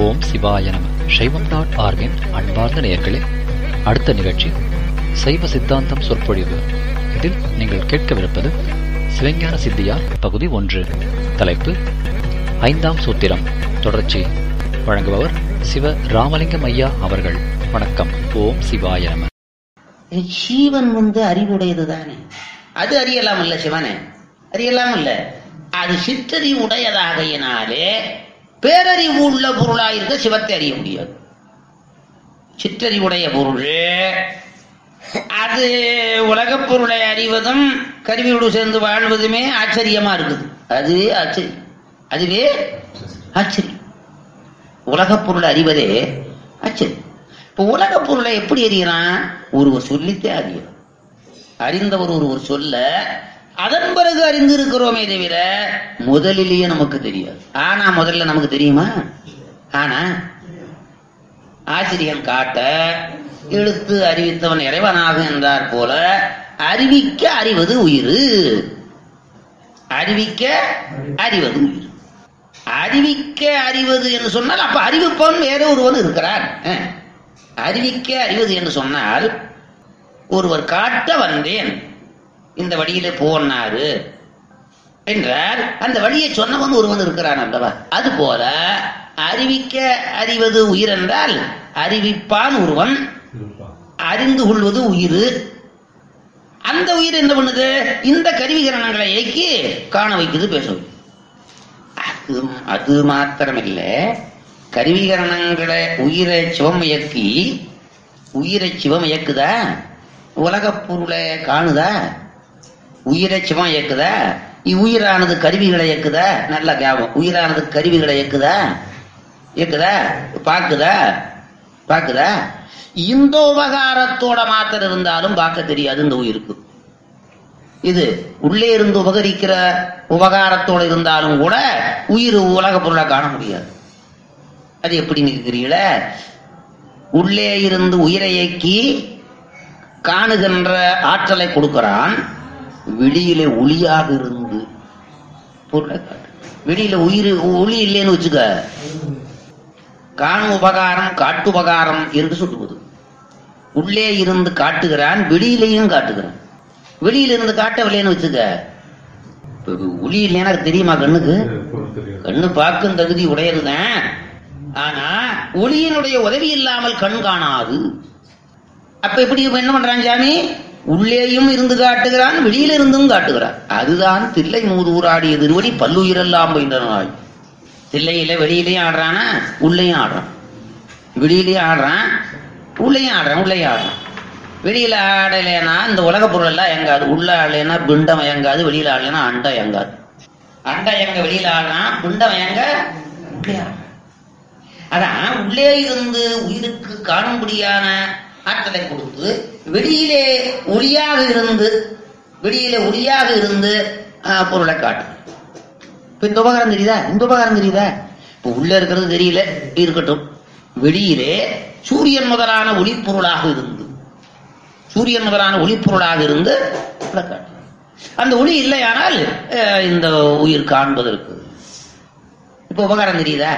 ஓம் சிவாய நம சைவம் டாட் ஆர்கின் அன்பார்ந்த நேயர்களே அடுத்த நிகழ்ச்சி சைவ சித்தாந்தம் சொற்பொழிவு இதில் நீங்கள் கேட்கவிருப்பது சிவஞான சித்தியார் பகுதி ஒன்று தலைப்பு ஐந்தாம் சூத்திரம் தொடர்ச்சி வழங்குபவர் சிவ ராமலிங்கம் ஐயா அவர்கள் வணக்கம் ஓம் சிவாய நம ஜீவன் வந்து அறிவுடையது தானே அது அறியலாம் இல்ல சிவனே அறியலாம் இல்ல அது சிற்றறிவு உடையதாகையினாலே பேரறிவு உள்ள பொருளாயிருக்க சிவத்தை அறிய முடியாது சிற்றறிவுடைய பொருள் அது உலகப் பொருளை அறிவதும் கருவியோடு சேர்ந்து வாழ்வதுமே ஆச்சரியமா இருக்குது அதுவே ஆச்சரியம் அதுவே ஆச்சரியம் உலகப் பொருளை அறிவதே ஆச்சரியம் இப்ப உலகப் பொருளை எப்படி அறியறான் ஒருவர் சொல்லித்தே அறியணும் அறிந்தவர் ஒருவர் சொல்ல அதன் பிறகு அறிந்திருக்கிறோமே தவிர முதலிலேயே நமக்கு தெரியாது ஆனா முதல்ல நமக்கு தெரியுமா ஆனா ஆசிரியன் காட்ட எழுத்து அறிவித்தவன் இறைவனாக என்றார் போல அறிவிக்க அறிவது உயிர் அறிவிக்க அறிவது உயிர் அறிவிக்க அறிவது என்று சொன்னால் அப்ப அறிவிப்பவன் வேற ஒருவன் இருக்கிறான் அஹ். அறிவிக்க அறிவது என்று சொன்னால் ஒருவர் காட்ட வந்தேன் இந்த வழியில போனாரு என்றால் அந்த வழியை சொன்னவன் ஒருவன் இருக்கிறான் அல்லவா அது போல அறிவிக்க அறிவது உயிர் என்றால் அறிவிப்பான் ஒருவன் அறிந்து கொள்வது உயிர் அந்த உயிர் என்ன பண்ணுது இந்த கருவிகரணங்களை இயக்கி காண வைக்குது பேச வைக்குது. அது அது மாத்திரமில்ல கருவிகரணங்களை உயிரை சிவம் இயக்கி உயிரை சிவம் இயக்குதா உலகப் பொருளை காணுதா உயிரை சிவம் இயக்குதா இவ்வுயிரானது கருவிகளை இயக்குதா நல்ல ஞாபகம் உயிரானது கருவிகளை இயக்குதா இயக்குதா பாக்குதா பாக்குதா இந்த உபகாரத்தோட மாத்திரம் இருந்தாலும் பார்க்க தெரியாது இந்த உயிருக்கு இது உள்ளே இருந்து உபகரிக்கிற உபகாரத்தோட இருந்தாலும் கூட உயிர் உலக பொருளை காண முடியாது அது எப்படி நிற்கிறீங்கள உள்ளே இருந்து உயிரை இயக்கி காணுகின்ற ஆற்றலை கொடுக்கிறான் வெளியிலே ஒளியாக இருந்து பொருளை காட்டு வெளியில உயிர் ஒளி இல்லைன்னு வச்சுக்க காணும் உபகாரம் காட்டுபகாரம் என்று சொல்லுவது உள்ளே இருந்து காட்டுகிறான் வெளியிலையும் காட்டுகிறான் வெளியில இருந்து காட்டவில்லைன்னு வச்சுக்க இப்ப ஒளி இல்லைன்னா அது தெரியுமா கண்ணுக்கு கண்ணு பார்க்கும் தகுதி உடையதுதான் ஆனா ஒளியினுடைய உதவி இல்லாமல் கண் காணாது அப்ப எப்படி இப்ப என்ன பண்றான் சாமி உள்ளேயும் இருந்து காட்டுகிறான் வெளியில இருந்தும் காட்டுகிறான் அதுதான் தில்லை மூதூராடிய திருவடி பல்லுயிரெல்லாம் பயின்றனாய் தில்லையில வெளியிலயும் ஆடுறானா உள்ளேயும் ஆடுறான் வெளியிலயும் ஆடுறான் உள்ளேயும் ஆடுறான் உள்ளேயும் ஆடுறான் வெளியில ஆடலைன்னா இந்த உலக பொருள் எல்லாம் எங்காது உள்ள ஆடலைன்னா பிண்டம் எங்காது வெளியில ஆடலைன்னா அண்டம் எங்காது அண்டம் எங்க வெளியில ஆடுறான் பிண்டம் எங்க உள்ளே ஆடுறான் அதான் உள்ளே இருந்து உயிருக்கு காணும்படியான ஆற்றலை கொடுத்து வெளியிலே ஒளியாக இருந்து வெளியிலே ஒளியாக இருந்து ஆஹ், பொருளை காட்டு இப்ப இந்த உபகாரம் தெரியுதா இந்த உபகாரம் தெரியுதா இப்ப உள்ள இருக்கிறது தெரியல இருக்கட்டும் வெளியிலே சூரியன் முதலான ஒளிப்பொருளாக இருந்து சூரியன் முதலான ஒளிப்பொருளாக இருந்து பொருளை காட்டு அந்த ஒளி இல்லையானால் அஹ், இந்த உயிர் காண்பதற்கு இப்ப உபகாரம் தெரியுதா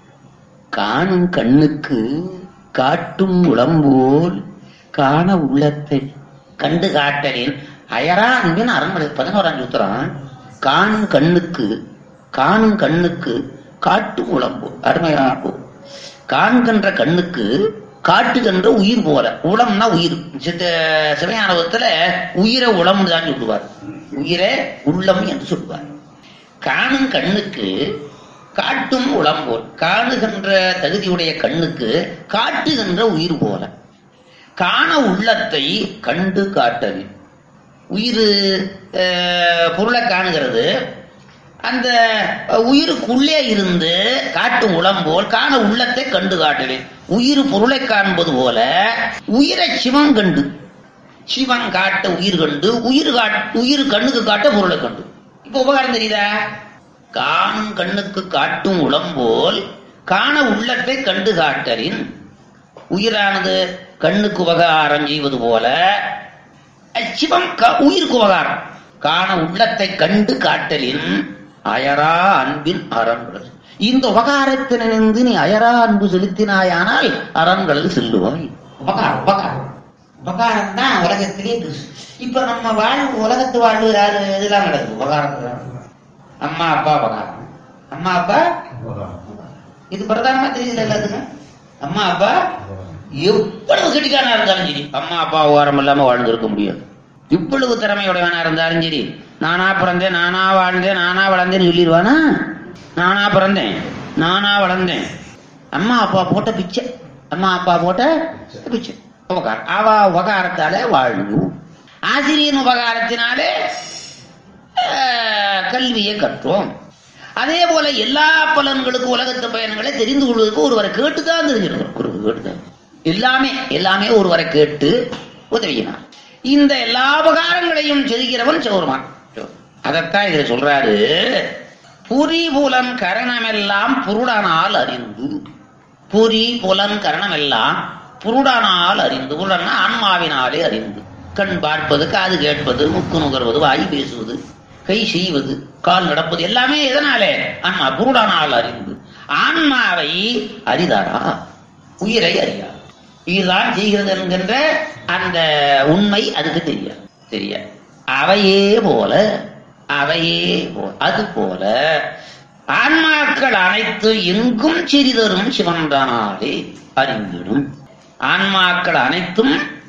காணும் கண்ணுக்கு காட்டும் உளம்போல் காண உள்ளத்தை கண்டு காட்டலின் அயரா அன்பின் அரண்மனை பதினோராம் சூத்திரம் காணும் கண்ணுக்கு காணும் கண்ணுக்கு காட்டும் உளம்போ அருமையான போ- காண்கின்ற கண்ணுக்கு காட்டுகின்ற உயிர் போல உளம்னா உயிர் சித்த சிவஞானவத்துல உயிரை உளம் தான் சொல்லுவார் உயிரை உள்ளம் என்று சொல்லுவார் காணும் கண்ணுக்கு காட்டும் உளம்போல் காணுகின்ற தகுதியுடைய கண்ணுக்கு காட்டுகின்ற உயிர் போல காண உள்ளத்தை கண்டு காட்டல் உயிர் அஹ், பொருளை காணுகிறது அந்த உயிருக்குள்ளே இருந்து காட்டும் உளம்போல் காண உள்ளத்தை கண்டு காட்டலே உயிர் பொருளை காண்பது போல உயிரை சிவம் கண்டு சிவன் காட்ட உயிர் கண்டு உயிர் காட் உயிர் கண்ணுக்கு காட்ட பொருளை கண்டு இப்ப உபகாரம் தெரியுதா காணும் கண்ணுக்கு காட்டும் உளம்போல் காண உள்ளத்தை கண்டு காட்டலின் உயிரானது கண்ணுக்கு உபகாரம் செய்வது போல சிவம் க- உயிருக்கு உபகாரம் காண உள்ளத்தை கண்டு காட்டலின் அயரா அன்பின் அறம் இந்த உபகாரத்தினின்று நீ அயரா அன்பு செலுத்தினாயானால் அரண்களில் செல்லுவாய் உபகாரம் உபகாரம் உபகாரம் தான் உலகத்திலே பெருசு. இப்ப நம்ம வாழ்வு உலகத்து வாழ்வு யாரு இதெல்லாம் நடக்குது உபகாரம் அம்மா அப்பா உபகாரம் அம்மா அப்பா இது பிரதானமா தெரியுது எல்லாத்துக்கும் அம்மா அப்பா எவ்வளவு கெட்டிக்காரனா இருந்தாலும் சரி அம்மா அப்பா ஓரம் இல்லாம வாழ்ந்திருக்க முடியாது இவ்வளவு திறமையுடையவனா இருந்தாலும் சரி நானா பிறந்தேன் நானா வாழ்ந்தேன் நானா வளர்ந்தேன்னு சொல்லிடுவானா நானா பிறந்தேன் நானா வளர்ந்தேன் அம்மா அப்பா போட்ட பிச்சை அம்மா அப்பா போட்ட பிச்சை உபகாரம் அவ உபகாரத்தாலே வாழ்வு ஆசிரியன் உபகாரத்தினாலே ஆஹ், கல்வியை கற்றோம் அதே போல எல்லா பலன்களுக்கும் உலகத்து பயன்களை தெரிந்து கொள்வதற்கு ஒருவரை கேட்டுதான் தெரிஞ்சிருக்கிறோம் ஒரு கேட்டுதான் எல்லாமே எல்லாமே ஒருவரை கேட்டு உதவினார் இந்த எல்லா உபகாரங்களையும் செய்கிறவன் சிவருமான் அதைத்தான் இதுல சொல்றாரு புரி புலன் கரணமெல்லாம் புருடனால் அறிந்து புரி புலன் கரணமெல்லாம் புருடனால் அறிந்து புருடன்னா ஆன்மாவினாலே அறிந்து கண் பார்ப்பது காது கேட்பது முக்கு நுகர்வது வாய் பேசுவது கை செய்வது கால் நடப்பது எல்லாமே எதனாலே ஆன்மா புருடனால் அறிந்து ஆன்மாவை அறிதாரா உயிரை அறியார் இதுதான் செய்கிறது என்கின்ற அந்த உண்மை அதுக்கு தெரியாது தெரியாது அவையே போல அவையே போல அது போல ஆன்மாக்கள் அனைத்து எங்கும் சிறிதரும் சிவன்தானாலே அறிந்திடும் ஆன்மாக்கள் அனைத்தும்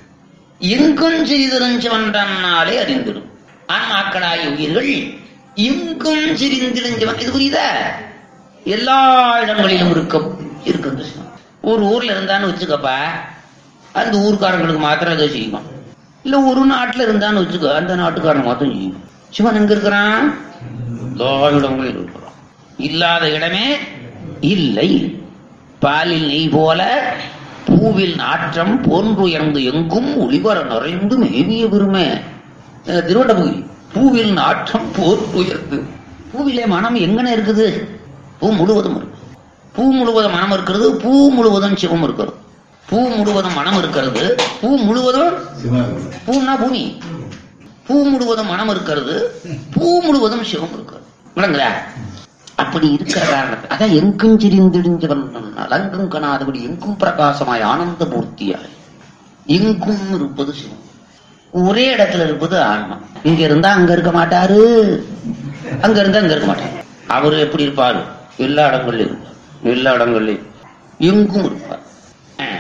எங்கும் சிறிதரும் சிவன்தானாலே அறிந்திடும் ஆன்மாக்களாகிய உயிர்கள் எங்கும் சிறிந்திடும் சிவன் இது புரியுதா எல்லா இடங்களிலும் இருக்கும் இருக்கும் கிருஷ்ணன் ஒரு ஊர்ல இருந்தான்னு வச்சுக்கப்பா அந்த ஊர்க்காரங்களுக்கு மாத்திரம் அதை செய்வான் இல்ல ஒரு நாட்டுல இருந்தான்னு வச்சுக்கோ அந்த நாட்டுக்காரன் மாத்திரம் செய்யும் சிவன் எங்க இருக்கிறான் எல்லா இடங்களிலும் இருக்கிறான் இல்லாத இடமே இல்லை பாலில் நெய் போல பூவில் நாற்றம் போன்றுயர்ந்து எங்கும் ஒளிவர நிறைந்து மேவிய பெருமை அஹ் திருவண்ணபுரி பூவில் நாற்றம் போன்றுயர்ந்து பூவிலே மனம் எங்கன இருக்குது பூ முழுவதும் இருக்கு பூ முழுவதும் மனம் இருக்கிறது பூ முழுவதும் சிவம் இருக்கிறது பூ முழுவதும் மனம் இருக்கிறது பூ முழுவதும் பூன்னா பூமி பூ முழுவதும் மனம் இருக்கிறது பூ முழுவதும் சிவம் இருக்கிறது விளங்குதா அப்படி இருக்கிற காரணத்தை அதான் எங்கும் சிரிந்திடிஞ்சவன் அலங்கும் கணாதபடி எங்கும் பிரகாசமாய் ஆனந்த மூர்த்தியாய் எங்கும் இருப்பது சிவம் ஒரே இடத்துல இருப்பது ஆன்மா இங்க இருந்தா அங்க இருக்க மாட்டாரு அங்க இருந்தா அங்க இருக்க மாட்டாரு அவரு எப்படி இருப்பாரு எல்லா இடங்கள்லயும் இருப்பார் எல்லா இடங்கள்லயும் எங்கும் இருப்பார் அஹ்.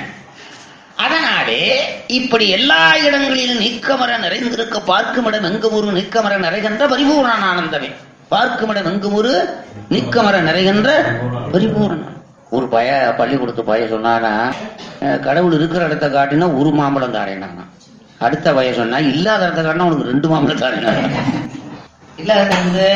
அதனாலே இப்படி எல்லா இடங்களிலும் நீக்கமர நிறைந்திருக்க பார்க்கும் இடம் எங்கும் ஒரு நீக்கமர நிறைகின்ற பரிபூரண ஆனந்தமே பார்க்கும் இடம் எங்கும் ஒரு நீக்கமர நிறைகின்ற பரிபூரண ஒரு பய பள்ளிக்கூடத்து பய சொன்னானா அஹ், கடவுள் இருக்கிற இடத்த காட்டினா ஒரு மாம்பழம் தாரேனானா அடுத்த பய சொன்னா இல்லாத இடத்த காட்டினா உனக்கு ரெண்டு மாம்பழம் தாரேனா இல்லாத இடத்துக்கு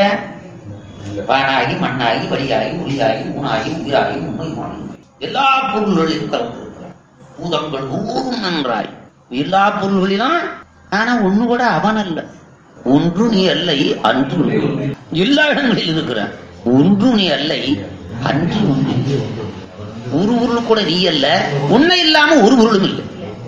வானாகி மண்ணாகி வழியாகி ஒளியாகி ஊனாகி உயிராகி உண்மையுமாகி எல்லா பொருள்களிலும் கலந்திருக்கிறார் பூதங்கள் ஊரும் நன்றாய் எல்லா பொருள்களிலும் ஆனா ஒண்ணு கூட அவன் அல்ல ஒன்று நீ அல்லை அன்று ஒன்று. எல்லா இடங்களில் இருக்கிற ஒன்று நீ அல்லை அன்று ஒன்று ஒரு பொருள் கூட நீ அல்ல உன்னை இல்லாம ஒரு பொருளும் இல்லை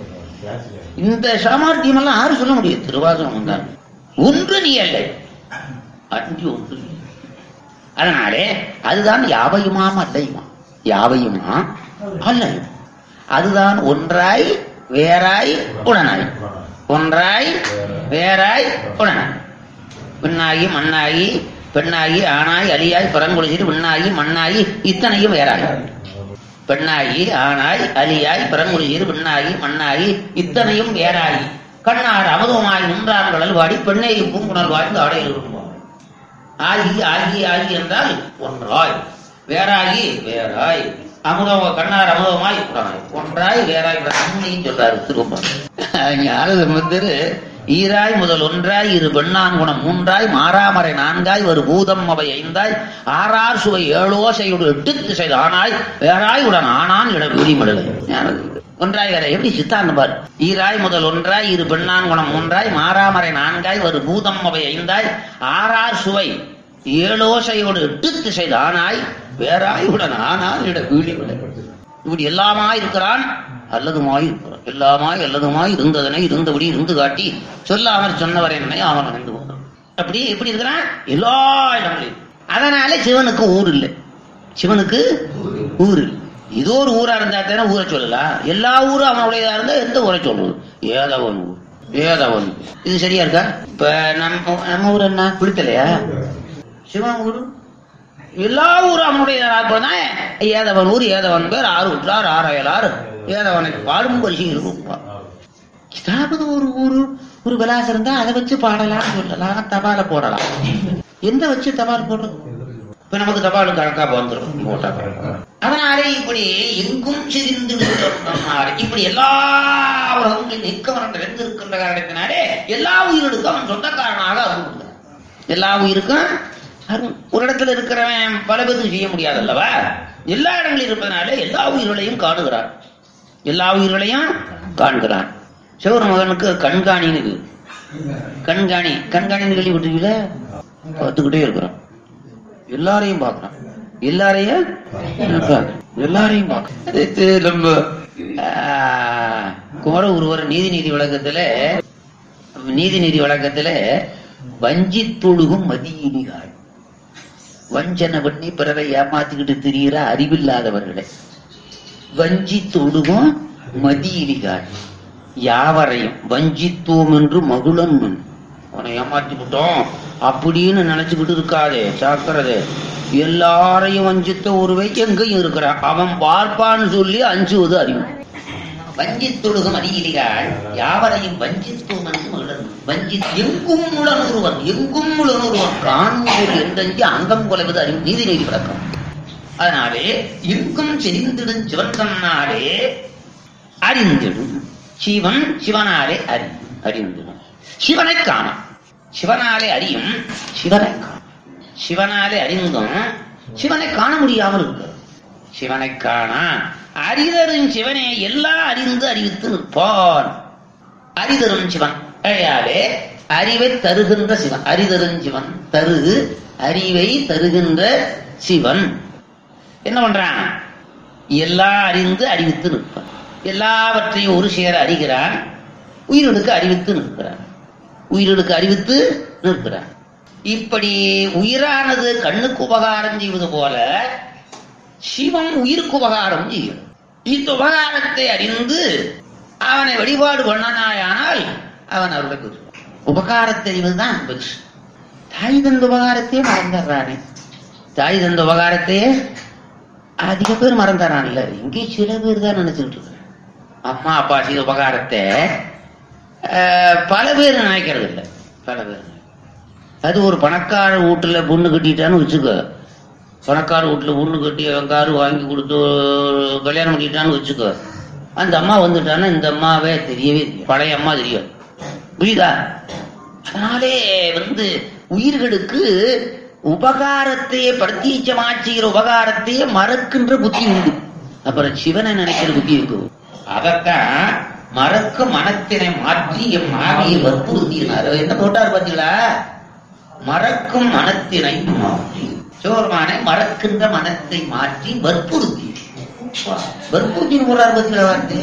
இந்த சாமர்த்தியம் எல்லாம் யாரு சொல்ல முடியும் திருவாசகம் தான் ஒன்று நீ அல்லை அன்று ஒன்று நீ. அதனாலே அதுதான் யாவையுமாம் அல்லையுமா யாவையுமா அல்லையும் அதுதான் ஒன்றாய் வேறாய் உடனாய் ஒன்றாய் வேறாய் உடனாய் விண்ணாகி மண்ணாகி பெண்ணாகி ஆணாய் அலியாய் பரங்குளிச்சிட்டு விண்ணாகி மண்ணாகி இத்தனையும் வேறாய் பெண்ணாகி ஆணாய் அலியாய் பரங்குளிச்சிட்டு விண்ணாகி மண்ணாகி இத்தனையும் வேறாய் கண்ணார் அமுதமாய் நின்றான் கடல் வாடி பெண்ணை பூங்குணல் வாழ்ந்து அடையில் விரும்புவார் ஆகி ஆகி ஆகி என்றால் ஒன்றாய் வேறாகி வேறாய் அமுதம் கண்ணார் அமுதமாய் உடனாய் ஒன்றாய் வேறாய் உண்மையும் சொல்றாரு திரும்ப ஞானசம்பந்தர் ஈராய் முதல் ஒன்றாய் இரு பெண்ணான் குணம் மூன்றாய் மாறாமறை நான்காய் ஒரு பூதம் அவை ஐந்தாய் ஆறார் சுவை ஏழோசையோடு எட்டு திசை ஆனாய் வேறாய் உடன் ஆனான் இட வீடிமடலை ஒன்றாய் வேற எப்படி சித்தாந்தம் பாரு ஈராய் முதல் ஒன்றாய் இரு பெண்ணான் குணம் மூன்றாய் மாறாமறை நான்காய் ஒரு பூதம் அவை ஐந்தாய் ஆறார் சுவை ஏழோசையோடு எட்டு திசை ஆனாய் வேறாய் உடன் ஆனான் இட வீடிமடலை இப்படி எல்லாமாய் இருக்கிறான் அல்லதுமாய் இருக்கிறான் எல்லாமாய் அல்லதுமாய் இருந்ததனை இருந்தபடி இருந்து காட்டி சொல்லாமல் சொன்னவர் என்னை அவன் அறிந்து போனான் அப்படி எப்படி இருக்கிறான் எல்லா இடங்களிலும் அதனால சிவனுக்கு ஊர் இல்லை சிவனுக்கு ஊர் இல்லை. இதோ ஒரு ஊரா இருந்தா தானே ஊரை சொல்லலாம் எல்லா ஊரும் அவனுடையதா இருந்தா எந்த ஊரை சொல்றது ஏதவன் ஊர் ஏதவன் இது சரியா இருக்கா இப்ப நம்ம நம்ம ஊர் என்ன பிடித்தலையா சிவன் ஊரு எல்லா ஊரும் அவனுடைய தான் ஏதவன் ஊர் ஏதவன் பேர் ஆறு உற்றார் ஆறாயலாறு ஏதவனை பாடும் பரிசு இருக்கும் ஏதாவது ஒரு ஊரு ஒரு விலாசம் இருந்தா அதை வச்சு பாடலாம் சொல்லலாம் தபால போடலாம் எந்த வச்சு தபால் போடுறது இப்ப நமக்கு தபால் கணக்கா வந்துடும் போட்டா கணக்கா. அதனாலே இப்படி எங்கும் சிரிந்து இப்படி எல்லா உலகங்களும் நிற்கவன் நிறைந்திருக்கின்ற காரணத்தினாலே எல்லா உயிர்களுக்கும் அவன் சொந்தக்காரனாக அருள் கொடுக்கிறான். எல்லா உயிருக்கும் அருள் ஒரு இடத்துல இருக்கிறவன் பல பேருக்கு செய்ய முடியாது அல்லவா எல்லா இடங்களில் இருப்பதனால எல்லா உயிர்களையும் காணுகிறான் எல்லா உயிர்களையும் காண்கிறான் சிவர மகனுக்கு கண்காணின்னு இது. கண்காணி கண்காணின்னு கேள்விப்பட்டிருக்கீங்கள பார்த்துக்கிட்டே இருக்கிறான் எல்லாரையும் பார்க்கறான் எல்லாரையும் பார்க்கறான். எல்லாரையும் பார்க்கறான். இது நம்ம ஆ, குமர ஒருவர் நீதி நீதி வழக்கத்துல நீதி நீதி வழக்கத்துல வஞ்சி தொழுகும் மதியினிகாள் வஞ்சனை பண்ணி பிறரை ஏமாத்திக்கிட்டு திரியிற அறிவில்லாதவர்களே வஞ்சி தொழுகும் மதியினிகாள் யாவரையும் வஞ்சித்துவம் என்று மகுளன் மண் உன்னை ஏமாத்தி விட்டோம் அப்படின்னு நினைச்சுக்கிட்டு இருக்காதே சாக்கிறதே எல்லாரையும் வஞ்சித்த ஒருவை எங்கேயும் இருக்கிறான் அவன் பார்ப்பான்னு சொல்லி அஞ்சுவது அறிவு வஞ்சித்தொழுகும் அறியிலிகாள் யாவரையும் வஞ்சித்துவம் என்று மகிழன் வஞ்சி எங்கும் உளனொருவன் எங்கும் உளனொருவன் காணும் ஒரு எந்தஞ்சி அங்கம் கொலைவது அறிவு நீதி நீதி விளக்கம் அதனாலே எங்கும் செறிந்திடும் சிவன் தன்னாலே அறிந்திடும் சிவன் சிவனாலே அறியும் அறிந்திடும் சிவனை காணும் சிவனாலே அறியும் சிவனை காணும் சிவனாலே அறிந்தும் சிவனை காண முடியாமல் இருக்கிறது சிவனை காண அறிதரும் சிவனே எல்லாம் அறிந்து அறிவித்து நிற்பான் அறிதரும் சிவன் அழையாலே அறிவை தருகின்ற சிவன் அறிதரும் சிவன் தரு அறிவை தருகின்ற சிவன் என்ன பண்றான் எல்லாம் அறிந்து அறிவித்து நிற்பான் எல்லாவற்றையும் ஒரு சேர அறிகிறான் உயிர்களுக்கு அறிவித்து நிற்கிறான் உயிர்களுக்கு அறிவித்து நிற்கிறான் இப்படி உயிரானது கண்ணுக்கு உபகாரம் செய்வது போல சிவம் உயிருக்கு உபகாரம் செய்யும் இந்த உபகாரத்தை அறிந்து அவனை வழிபாடு பண்ணனாயானால் அவன் அவருடைய பெறுவான் உபகாரத்தை அறிவதுதான் பெருசு தாய் தந்த உபகாரத்தையே மறந்துடுறானே தாய் தந்த உபகாரத்தையே அதிக பேர் மறந்துறான்ல இங்கே சில பேர் தான் நினைச்சுட்டு இருக்காங்க அம்மா அப்பா செய்த உபகாரத்தை அஹ், பல பேர் நினைக்கிறது இல்லை பல பேர் அது ஒரு பணக்கார வீட்டுல பொண்ணு கட்டிட்டான்னு வச்சுக்கோ பணக்கார வீட்டுல பொண்ணு கட்டி அவன் காரு வாங்கி கொடுத்து கல்யாணம் பண்ணிட்டான்னு வச்சுக்கோ அந்த அம்மா வந்துட்டான்னா இந்த அம்மாவே தெரியவே தெரியும் பழைய அம்மா தெரியும் புரியுதா அதனாலே வந்து உயிர்களுக்கு உபகாரத்தையே பிரத்யட்சமா செய்கிற உபகாரத்தையே மறக்கின்ற புத்தி உண்டு அப்புறம் சிவனை நினைக்கிற புத்தி இருக்கு அதத்தான் மறக்க மனத்தினை மாற்றி என் மாவியை வற்புறுத்தினார் என்ன போட்டார் பாத்தீங்களா மறக்கும் மனத்தினை மாற்றி சோர்மானை மறக்கின்ற மனத்தை மாற்றி வற்புறுத்தி வற்புறுத்தின்னு போறார் பாத்தீங்களா வார்த்தை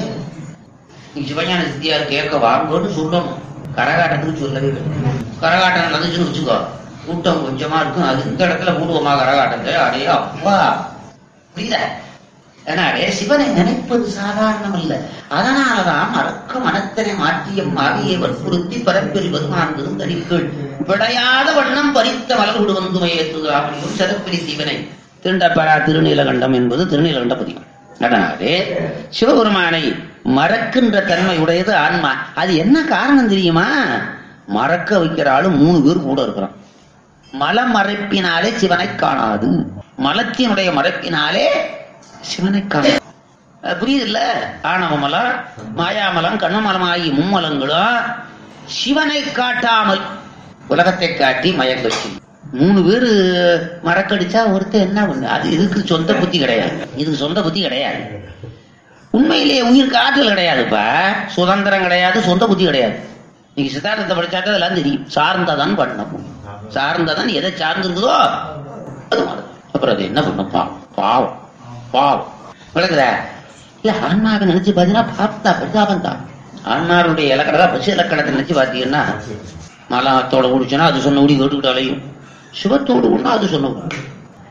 நீ சிவஞான சித்தியார் கேட்க வாங்கன்னு சொல்லணும் கரகாட்டத்துக்கு சொல்லவே இல்லை கரகாட்டம் நடந்துச்சுன்னு வச்சுக்கோ கூட்டம் கொஞ்சமா இருக்கும் அது இந்த இடத்துல போடுவோமா கரகாட்டத்தை அடே அப்பா புரியுதா அதனாலே சிவனை நினைப்பது சாதாரணம் அல்ல அதனாலதான் மறக்க மனத்தினை மாற்றிய மாவியை வற்புறுத்தி பரப்பெறி வருமான் திருந்தடிக்கள் விளையாத வண்ணம் பறித்த மலர் விடுவந்து மையத்துகிறார்கள் சிறப்பிடி சிவனை திருண்டப்பரா திருநீலகண்டம் என்பது திருநீலகண்ட பதிகம் அதனாலே சிவபெருமானை மறக்கின்ற தன்மை உடையது ஆன்மா அது என்ன காரணம் தெரியுமா மறக்க வைக்கிற ஆளு மூணு பேர் கூட இருக்கிறான் மலமறைப்பினாலே சிவனை காணாது மலத்தினுடைய மறைப்பினாலே சிவனை காணாது அது புரியுதுல்ல ஆணவமலம் மாயாமலம் கண்ணமலம் ஆகிய மும்மலங்களும் சிவனை காட்டாமல் உலகத்தை காட்டி மயங்கச்சு மூணு பேரு மறக்கடிச்சா ஒருத்தர் என்ன பண்ணு அது இதுக்கு சொந்த புத்தி கிடையாது இதுக்கு சொந்த புத்தி கிடையாது உண்மையிலேயே உயிருக்கு ஆற்றல் கிடையாதுப்பா சுதந்திரம் கிடையாது சொந்த புத்தி கிடையாது நீங்க சித்தாந்தத்தை படிச்சாக்க அதெல்லாம் தெரியும் சார்ந்ததான் பண்ணணும் சார்ந்ததான் எதை சார்ந்திருக்குதோ அது மாறும். அப்புறம் அது என்ன பண்ணும் பாவம் பாவம் பாவம் விளக்குதா இல்ல ஆன்மாவை நினைச்சு பாத்தீங்கன்னா பார்த்தா பிரதாபம் தான் ஆன்மாருடைய இலக்கணத்தை பசு இலக்கணத்தை நினைச்சு பாத்தீங்கன்னா மலத்தோட குடிச்சுன்னா அது சொன்ன குடி கேட்டுக்கிட்டு அலையும் சிவத்தோடு ஒண்ணா அது சொன்ன குடி.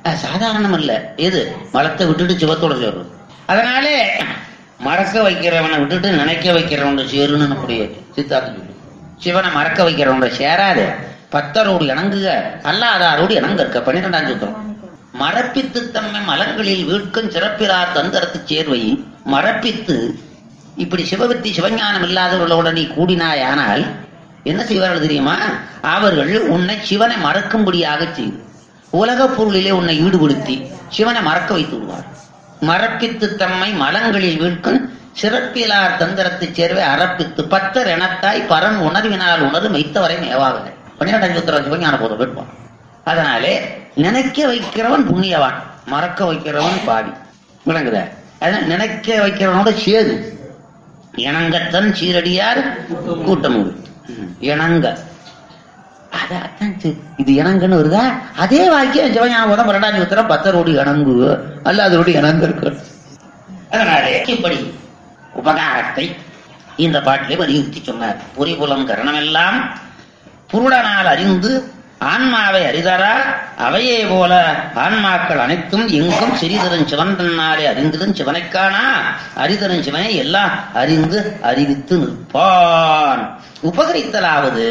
அது சாதாரணம் இல்ல எது மலத்தை விட்டுட்டு சிவத்தோட சேர்றது அதனாலே மறக்க வைக்கிறவனை விட்டுட்டு நினைக்க வைக்கிறவனோட சேருன்னு நம்முடைய சித்தாந்தம் சொல்லு சிவனை மறக்க வைக்கிறவனோட சேராது பத்தரோடு இணங்குக அல்லாதாரோடு இணங்க இருக்க பன்னிரெண்டாம் சுத்தம் மரப்பித்து தம்மை மலங்களில் வீட்கும் சிறப்பிலார் தந்தரத்து சேர்வை மரப்பித்து இப்படி சிவபக்தி சிவஞானம் இல்லாதவர்களோட நீ கூடினாயானால் என்ன செய்வார்கள் தெரியுமா அவர்கள் உன்னை சிவனை மறக்கும்படியாக செய்து உலகப் பொருளிலே உன்னை ஈடுபடுத்தி சிவனை மறக்க வைத்து விடுவார் மரப்பித்து தம்மை மலங்களில் வீழ்க்கும் சிறப்பிலார் தந்திரத்து சேர்வை அறப்பித்து பத்தர் எனத்தாய் பரன் உணர்வினால் உணர்வு மெய்த்தவரை மேவாக பன்னிரெண்டாம் சுத்திர சிவஞான போதும் வேட்பான் அதனாலே நினைக்க வைக்கிறவன் புண்ணியவான் மறக்க வைக்கிறவன் பாவி விளங்குதா அதனால நினைக்க வைக்கிறவனோட சேது இணங்கத்தன் சீரடியார் கூட்டம் இணங்க அதான் சரி. இது இணங்குன்னு வருதா அதே வாக்கியம் சிவஞான போதம் பன்னெண்டாம் உத்தரம் பத்தரோடு இணங்கு அல்லாதோடு இணங்க இருக்கு அதனாலே இப்படி உபகாரத்தை இந்த பாட்டிலே வலியுறுத்தி சொன்னார் புரிபுலம் கரணமெல்லாம் புருடனால் அறிந்து ஆன்மாவை அறிதரா அவையே போல ஆன்மாக்கள் அனைத்தும் எங்கும் சிறிதரும் சிவன் தன்னாலே அறிந்திடும் சிவனைக்கானா அறிதரும் சிவனை எல்லாம் அறிந்து அறிவித்து நிற்பான் உபகரித்தலாவது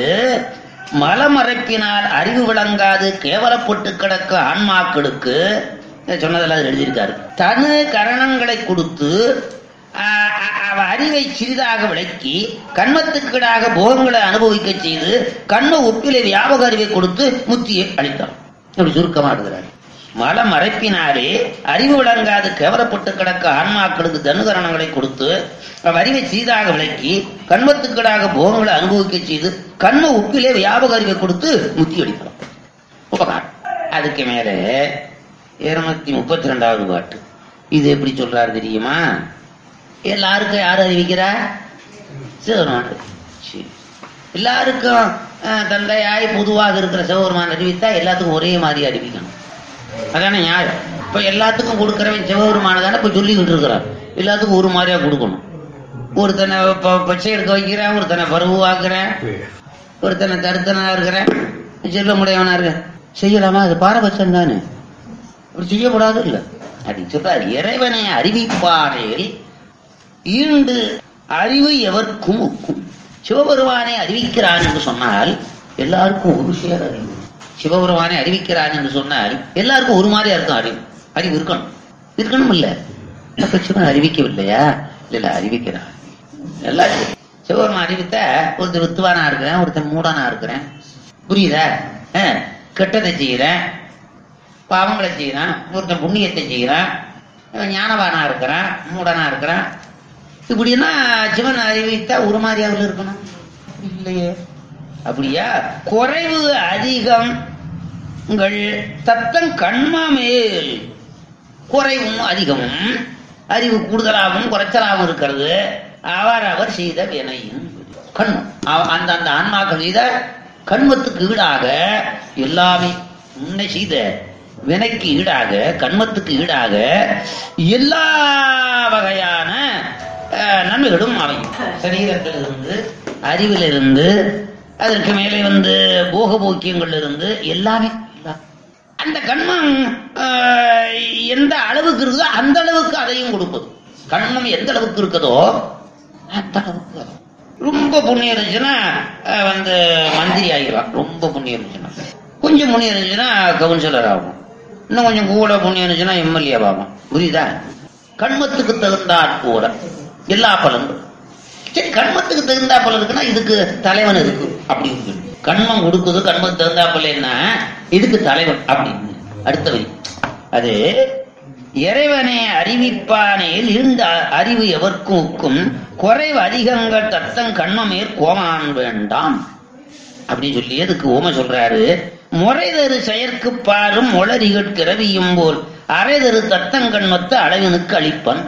மலமறைப்பினால் அறிவு விளங்காது கேவலப்பட்டு கிடக்க ஆன்மாக்களுக்கு சொன்னதெல்லாம் அதில் எழுதியிருக்காரு தனு கரணங்களை கொடுத்து ஆஹ் அ- அவ அறிவை சிறிதாக விளக்கி கண்மத்துக்கீடாக போகங்களை அனுபவிக்க செய்து கண்ம ஒப்பிலை வியாபக அறிவை கொடுத்து முத்தியை அளித்தார் அப்படி சுருக்கமா இருக்கிறார் மல மறைப்பினாலே அறிவு விளங்காது கேவலப்பட்டு கிடக்க ஆன்மாக்களுக்கு தனுகரணங்களை கொடுத்து அவ் அறிவை சிறிதாக விளக்கி கண்மத்துக்கீடாக போகங்களை அனுபவிக்க செய்து கண்ம உப்பிலே வியாபக அறிவை கொடுத்து முத்தி அளித்தார் உபகாரம் அதுக்கு மேலே இருநூத்தி முப்பத்தி ரெண்டாவது பாட்டு இது எப்படி சொல்றாரு தெரியுமா எல்லாருக்கும் யார் அறிவிக்கிறா சிவபெருமான் சரி. எல்லாருக்கும் அஹ், தந்தையாய் பொதுவாக இருக்கிற சிவபெருமான் அறிவித்தா எல்லாத்துக்கும் ஒரே மாதிரி அறிவிக்கணும் அதானே நியாயம் இப்ப எல்லாத்துக்கும் கொடுக்கறவன் சிவபெருமான தானே இப்ப சொல்லிக்கிட்டு இருக்கிறான் எல்லாத்துக்கும் ஒரு மாதிரியா கொடுக்கணும் ஒருத்தனை ப- பச்சை எடுக்க வைக்கிறேன் ஒருத்தனை பருவாக்குறேன் ஒருத்தனை தருத்தனா இருக்கிறேன் சொல்ல முடியவனா இருக்க செய்யலாமா அது பாரபட்சம் தானே அப்படி செய்யக்கூடாது இல்ல அப்படி சொல்றார் இறைவனை அறிவிப்பாரேல் ஈண்டு அறிவு எவர்க்கும் ஒக்கும் சிவபெருமானை அறிவிக்கிறான் என்று சொன்னால் எல்லாருக்கும் ஒரு சேர அறிவு சிவபெருமானை அறிவிக்கிறான் என்று சொன்னால் எல்லாருக்கும் ஒரு மாதிரியா இருக்கும் அறிவு அறிவு இருக்கணும் இருக்கணும் இல்ல அப்ப சிவன் அறிவிக்கவில்லையா இல்ல இல்ல அறிவிக்கிறான் எல்லாரும் சிவபெருமான் அறிவித்த ஒருத்தர் வித்துவானா இருக்கிறேன் ஒருத்தன் மூடனா இருக்கிறேன் புரியுதா அஹ், கெட்டதை செய்யறேன் பாவங்களை செய்யறான் ஒருத்தன் புண்ணியத்தை செய்யறான் இவன் ஞானவானா இருக்கிறான் மூடனா இருக்கிறான் இப்படின்னா சிவன் அறிவித்தா ஒரு மாதிரி அவள் இருக்கணும் இல்லையே அப்படியா குறைவு அதிகம் உங்கள் தத்தம் கண்மாமேல் குறைவும் அதிகமும் அறிவு கூடுதலாகவும் குறைச்சலாகவும் இருக்கிறது அவர் அவர் செய்த வினையின் கண்மம் அவ- அந்த அந்த ஆன்மாக்கள் செய்த கண்மத்துக்கு ஈடாக எல்லாமே முன்னை செய்த வினைக்கு ஈடாக கண்மத்துக்கு ஈடாக எல்லா வகையான அஹ், நன்மைகளும் அமையும் சரீரத்திலிருந்து அறிவிலிருந்து அதற்கு மேலே வந்து போக போக்கியங்கள் இருந்து எல்லாமே எல்லாம் அந்த கண்மம் ஆஹ், எந்த அளவுக்கு இருக்குதோ அந்த அளவுக்கு அதையும் கொடுப்பது கண்மம் எந்த அளவுக்கு இருக்குதோ அந்த அளவுக்கு அது. ரொம்ப புண்ணியம் இருந்துச்சுன்னா ஆஹ், வந்து மந்திரி ஆகிடலாம் ரொம்ப புண்ணியம் இருந்துச்சுன்னா கொஞ்சம் புண்ணியம் இருந்துச்சுன்னா கவுன்சிலர் ஆகும் இன்னும் கொஞ்சம் கூட புண்ணியம் இருந்துச்சுன்னா எம்எல்ஏ ஆகும் புரியுதா கண்மத்துக்கு தகுந்தாற் போல எல்லா பலன்களும் சரி கண்மத்துக்கு தகுந்தாப்பல இருக்குன்னா இதுக்கு தலைவன் இருக்கு அப்படி இருக்கு கண்மம் கொடுக்குது கண்மத்துக்கு தகுந்தாப்பல என்ன இதுக்கு தலைவன் அப்படின்னு அடுத்த வரி அது இறைவனை அறிவிப்பானேல் இருந்த அறிவு எவர்க்கும் ஒக்கும் குறைவு அதிகங்கள் தத்தம் கண்மமேற் கோமான் வேண்டாம் அப்படின்னு சொல்லி அதுக்கு ஓம சொல்றாரு முறைதரு செயற்கு பாரும் மொளரிகட் கிரவியும் போல் அரைதரு தத்தங்கண்மத்த அளவினுக்கு அளிப்பன்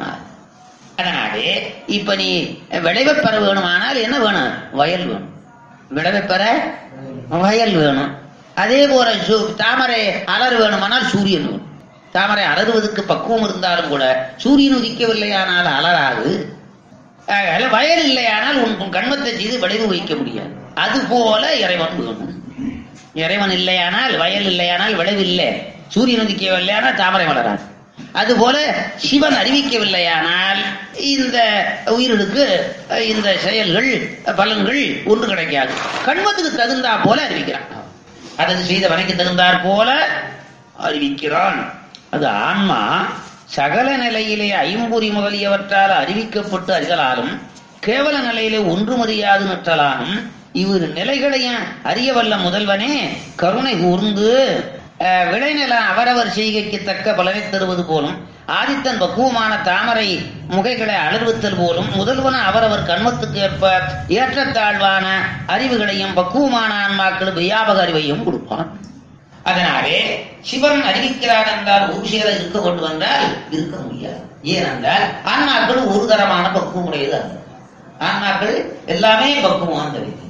அதனாலே இப்ப நீ விளைவை பெற வேணுமானால் என்ன வேணும் வயல் வேணும் விளைவை பெற வயல் வேணும் அதே போல சு- தாமரை அலர் வேணுமானால் சூரியன் வேணும் தாமரை அலறுவதற்கு பக்குவம் இருந்தாலும் கூட சூரியன் உதிக்கவில்லையானால் அலராது ஆகையால வயல் இல்லையானால் உன் உன் கண்மத்தை செய்து விளைவு வைக்க முடியாது அது போல இறைவன் வேணும் இறைவன் இல்லையானால் வயல் இல்லையானால் விளைவு இல்லை சூரியன் உதிக்கவில்லையானால் தாமரை மலராது அதுபோல சிவன் அறிவிக்கவில்லையானால் இந்த உயிர்களுக்கு அஹ், இந்த செயல்கள் பலன்கள் ஒன்று கிடைக்காது கண்மத்துக்கு தகுந்தா போல அறிவிக்கிறான் அதது செய்த வனைக்கு தகுந்தாற் போல அறிவிக்கிறான் அது ஆன்மா சகல நிலையிலே ஐம்பொறி முதலியவற்றால் அறிவிக்கப்பட்டு அறிதலாலும் கேவல நிலையிலே ஒன்றுமறியாது நிற்றலாலும் இவ்விரு நிலைகளையும் அறியவல்ல முதல்வனே கருணை கூர்ந்து அஹ், விளைநில அவரவர் செய்கைக்கு தக்க பலனை தருவது போலும் ஆதித்தன் பக்குவமான தாமரை முகைகளை அலர்வித்தல் போலும் முதல்வன அவரவர் கண்மத்துக்கு ஏற்ப ஏற்றத்தாழ்வான அறிவுகளையும் பக்குவமான ஆன்மாக்கள் வியாபக அறிவையும் கொடுப்பான் அதனாலே சிவன் அறிவிக்கிறார் என்றால் ஒரு சேர இருக்க கொண்டு வந்தால் இருக்க முடியாது ஏனென்றால் ஆன்மாக்கள் ஒரு தரமான பக்குவம் உடையது அல்ல ஆன்மாக்கள் எல்லாமே பக்குவம் அந்த விதி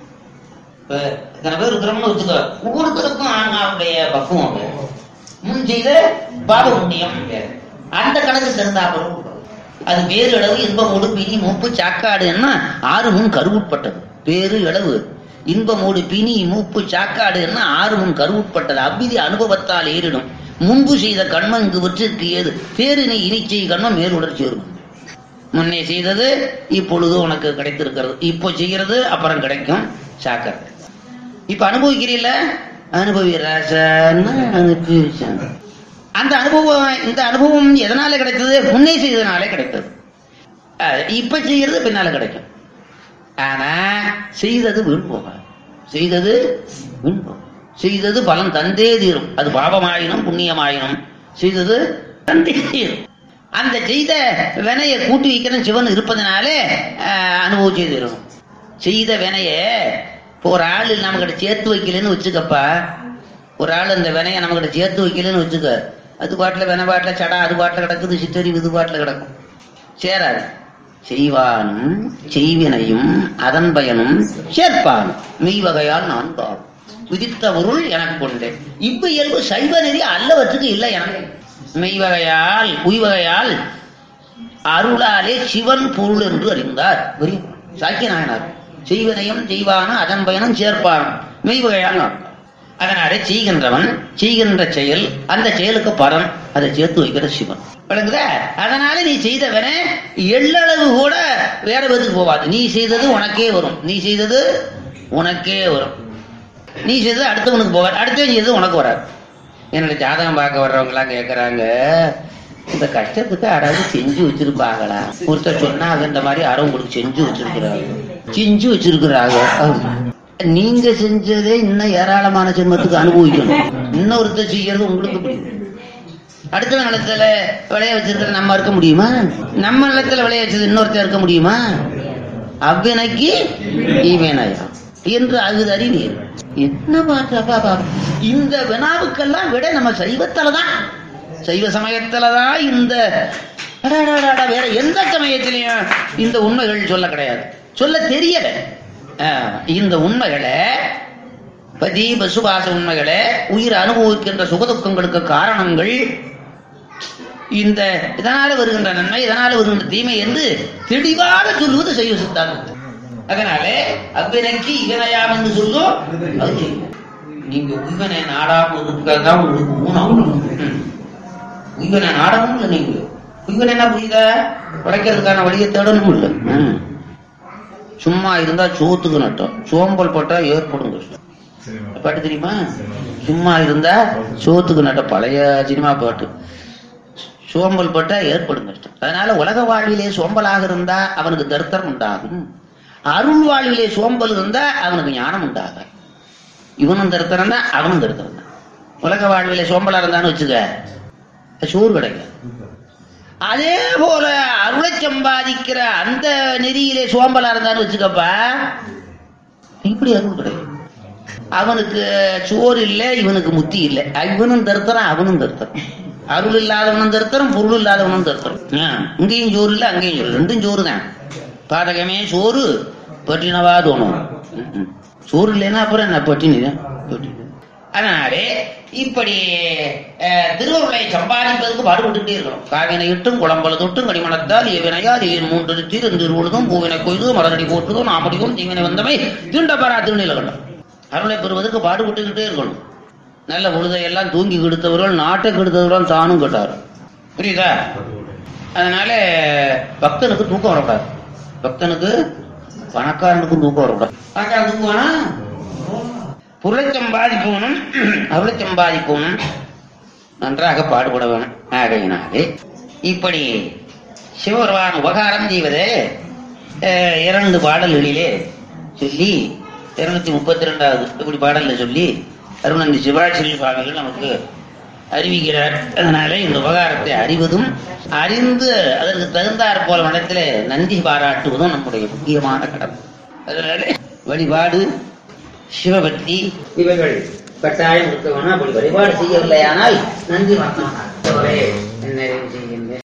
இப்ப இத்தனை பேர் இருக்கிறோம்னு வச்சுக்கோ ஒவ்வொருத்தருக்கும் ஆன்மாவுடைய பக்குவம் வேறு. முன் செய்த பாப புண்ணியம் வேறு. அந்த கணக்கு தெரிந்தாப்படும் அது வேறு அளவு இன்பமோடு பிணி மூப்பு சாக்காடு என்ன ஆறு முன் கருவுட்பட்டது வேறு அளவு இன்பமோடு பிணி மூப்பு சாக்காடு என்ன ஆறு முன் கருவுட்பட்டது அவ்விதி அனுபவத்தால் ஏறிடும் முன்பு செய்த கண்மம் இங்கு வெற்றிற்கு ஏது பேரினை இனி செய் கண்மம் மேலுடர்ச்சி வரும் முன்னே செய்தது இப்பொழுது உனக்கு கிடைத்திருக்கிறது இப்போ செய்கிறது அப்புறம் கிடைக்கும் சாக்கர் இப்ப அனுபவிக்கிறீல்ல அனுபவி ராசான்னு அனுபவிச்சான் அந்த அனுபவம் இந்த அனுபவம் எதனால கிடைத்தது முன்னே செய்ததுனாலே கிடைத்தது அஹ் இப்ப செய்யறது பின்னால கிடைக்கும் ஆனா செய்தது வீண் போகாது செய்தது வீண் போகும் செய்தது பலன் தந்தே தீரும் அது பாவமாயினும் புண்ணியமாயினும் செய்தது தந்தே தீரும் அந்த செய்த வினையை கூட்டி வைக்கிற சிவன் இருப்பதனாலே அஹ், அனுபவிச்சே தீரும் செய்த வினைய இப்போ ஒரு ஆள் நம்மகிட்ட சேர்த்து வைக்கலன்னு வச்சுக்கப்பா ஒரு ஆள் அந்த வினைய நம்மகிட்ட சேர்த்து வைக்கலன்னு வச்சுக்க அது பாட்டுல வினை பாட்டுல சடா அது பாட்டுல கிடக்குது சித்தரி இது பாட்டுல கிடக்கும் சேராது செய்வானும் செய்வினையும் அதன் பயனும் சேர்ப்பான் மெய்வகையால் நான் பாவம் விதித்த பொருள் எனக்கு கொண்டேன் இப்ப இயல்பு சைவ நெறி அல்லவற்றுக்கு இல்லை எனக்கு மெய்வகையால் உய்வகையால் அருளாலே சிவன் பொருள் என்று அறிந்தார் பெரிய சாக்கிய நாயனார் செய்வனையும் செய்வான அதன் பயனும் சேர்ப்பான் மெய்வகையால் நான் அதனாலே செய்கின்றவன் செய்கின்ற செயல் அந்த செயலுக்கு பலன் அதை சேர்த்து வைக்கிற சிவன் விளங்குதா அதனால நீ செய்தவன எள்ளளவு கூட வேற பேருக்கு போவாது நீ செய்தது உனக்கே வரும் நீ செய்தது உனக்கே வரும் நீ செய்தது அடுத்தவனுக்கு போவாது அடுத்தவன் செய்தது உனக்கு வராது என்னோட ஜாதகம் பார்க்க வர்றவங்க எல்லாம் கேக்குறாங்க இந்த கஷ்டத்துக்கு யாராவது செஞ்சு வச்சிருப்பாங்களா ஒருத்தர் சொன்னாங்க இந்த மாதிரி யாரும் உங்களுக்கு செஞ்சு வச்சிருக்கிறாங்க செஞ்சு வச்சிருக்கிறாங்க ஆமா. நீங்க செஞ்சதே இன்னும் ஏராளமான ஜென்மத்துக்கு அனுபவிக்கணும் இன்னொருத்தர் செய்யறது உங்களுக்கு புரியும் அடுத்த நிலத்துல விளைய வச்சிருக்கிற நம்ம இருக்க முடியுமா நம்ம நிலத்துல விளைய வச்சது இன்னொருத்தர் இருக்க முடியுமா அவ்வினைக்கு ஈவேனாயா என்று அகுதறி நீர் என்ன பாட்டா பாப்பா இந்த வினாவுக்கெல்லாம் விட நம்ம சைவத்துலதான் சைவ சமயத்துலதான் இந்த அடாடாடாடா, வேற எந்த சமயத்திலையும் இந்த உண்மைகள் சொல்ல கிடையாது சொல்ல தெரியல ஆஹ், இந்த உண்மைகளை பதி பசுபாச உண்மைகளை உயிர் அனுபவிக்கின்ற சுகதுக்கங்களுக்கு காரணங்கள் இந்த இதனால வருகின்ற நன்மை இதனால வருகின்ற தீமை என்று தெளிவாக சொல்லுவது செய்ய சித்தாந்தம் அதனாலே அவ்வினைக்கு இவனையாம் என்று சொல்லும் அது செய்யும். நீங்க உய்வனை நாடாம இருக்கிறதா உங்களுக்கு ஊனம் ம். உய்வனை நாடவும் இல்லை நீங்க உய்வனை என்ன புரியுதா உழைக்கிறதுக்கான வழியை தேடணும் இல்லை ம். சும்மா இருந்தா சோத்துக்கு நட்டம் சோம்பல் பட்டா ஏற்படும் கஷ்டம் பாட்டு தெரியுமா சும்மா இருந்தா சோத்துக்கு நட்ட பழைய சினிமா பாட்டு சோம்பல் பட்டா ஏற்படும் கஷ்டம் அதனால உலக வாழ்விலே சோம்பலாக இருந்தா அவனுக்கு தரித்திரம் உண்டாகும் அருள் வாழ்விலே சோம்பல் இருந்தா அவனுக்கு ஞானம் உண்டாகும் இவனும் தரித்திரம் தான் அவனும் தரித்திரம் தான் உலக வாழ்விலே சோம்பலா இருந்தான்னு வச்சுக்க சோறு கிடைக்கும் அதே போல அருளை சம்பாதிக்கிற அந்த நெறியிலே சோம்பலா இருந்தான்னு வச்சுக்கப்பா இப்படி அருள் கிடைக்கும் அவனுக்கு சோறு இல்லை இவனுக்கு முத்தி இல்லை இவனும் தருத்தரம் அவனும் தருத்தரம் அருள் இல்லாதவனும் தருத்தரம் பொருள் இல்லாதவனும் தருத்தரம் ஆ, இங்கேயும் சோறு இல்லை அங்கேயும் சோறு ரெண்டும் சோறு தான் பாதகமே சோறு பட்டினவா தோணும் ம், ம். சோறு இல்லைன்னா அப்புறம் என்ன பட்டினி தான் பட்டினி அதனாலே இப்படி அஹ், திருவருளை சம்பாதிப்பதற்கு பாடுபட்டுட்டே இருக்கணும் காவினை இட்டும் குளம்பல தொட்டும் கடிமணத்தால் ஏவினையால் ஏன் மூன்று தீர் திருவுழுதும் பூவினை கொய்து மலரடி போற்றுதும் நாமடியும் தீவினை வந்தமை தீண்டப்பரா திருநில கண்டம் அருளை பெறுவதற்கு பாடுபட்டுக்கிட்டே இருக்கணும் நல்ல உழுதையெல்லாம் தூங்கி கெடுத்தவர்கள் நாட்டை கெடுத்தவர்கள் தானும் கெட்டார் புரியுதா அதனால பக்தனுக்கு தூக்கம் வரக்கூடாது பக்தனுக்கு பணக்காரனுக்கும் தூக்கம் வரக்கூடாது பணக்காரன் தூங்குவானா பொருளை சம்பாதிப்பவனும் அருளை சம்பாதிப்பவனும் நன்றாக பாடுபட வேணும் ஆகையினாலே இப்படி சிவபெருமான் உபகாரம் செய்வதே அஹ், இரண்டு பாடல்களிலே சொல்லி இருநூத்தி முப்பத்தி ரெண்டாவது இப்படி பாடல்ல சொல்லி அருணந்தி சிவாச்சரி சுவாமிகள் நமக்கு அறிவிக்கிறார் அதனால இந்த உபகாரத்தை அறிவதும் அறிந்து அதற்கு தகுந்தாற் போல மனத்துல நன்றி பாராட்டுவதும் நம்முடைய முக்கியமான கடமை அதனால வழிபாடு சிவபக்தி இவைகள் கட்டாயம் இருக்க வேணும் அப்படி வழிபாடு செய்யவில்லையானால் நன்றி மறந்தவனாக நிறைவு செய்கின்றேன்